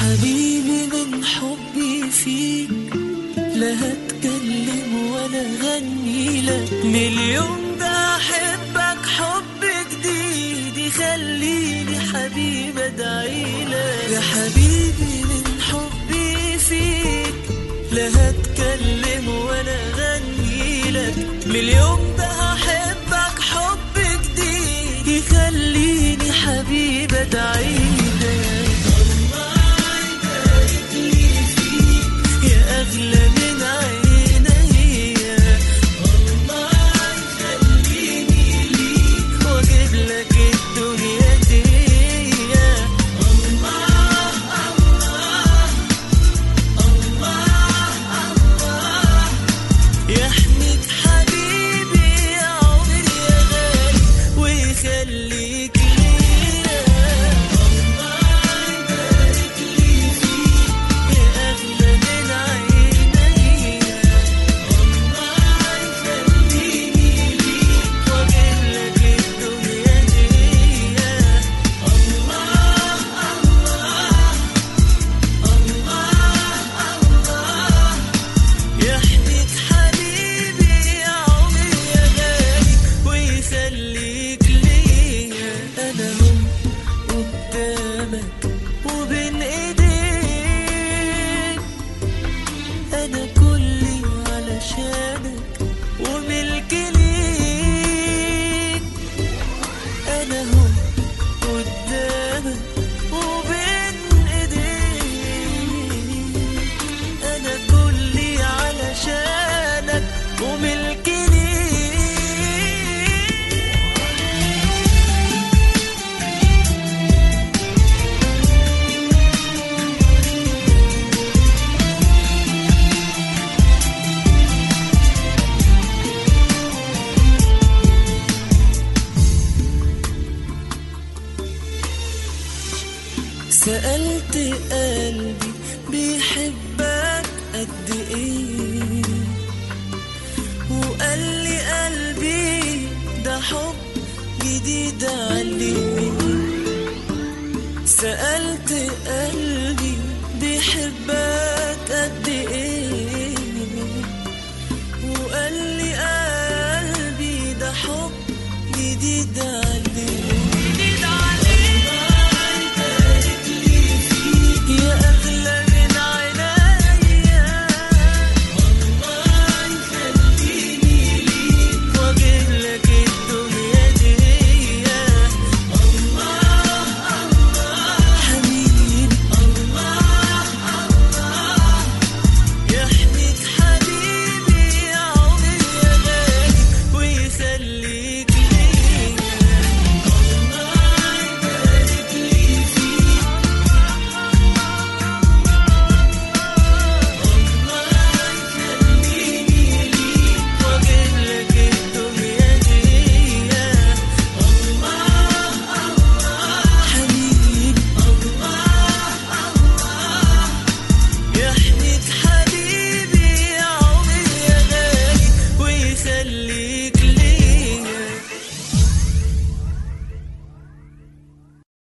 حبيبي من حبي فيك لا هتكلم ولا غني لك من اليوم ده احبك حب جديد يخليني حبيب ادعي لك يا حبيبي من حبي فيك لا هتكلم ولا غني لك من اليوم ده احبك حب جديد يخليني حبيب ادعي لك يا أغلى من عيني الله يخليني ليك وأجيب لك الدنيا دي الله الله الله الله يحميك حبيبي يا عمري يا غالي ويخليك ليا الله يبارك لي فيك يا أغلى من عيني الله يخليني ليك وأجيب لك الدنيا دي الله الله الله يحميك حبيبي يا عمري يا غالي ويخليك ليا انا هم قدامك وبين ايديك انا كلي علشانك وملك ليك انا هم قدامك وبين ايديك انا كلي علشانك وملك ليك سألت قلبي بيحبك قد ايه وقال لي قلبي ده حب جديد عليه سألت قلبي بيحبك قد ايه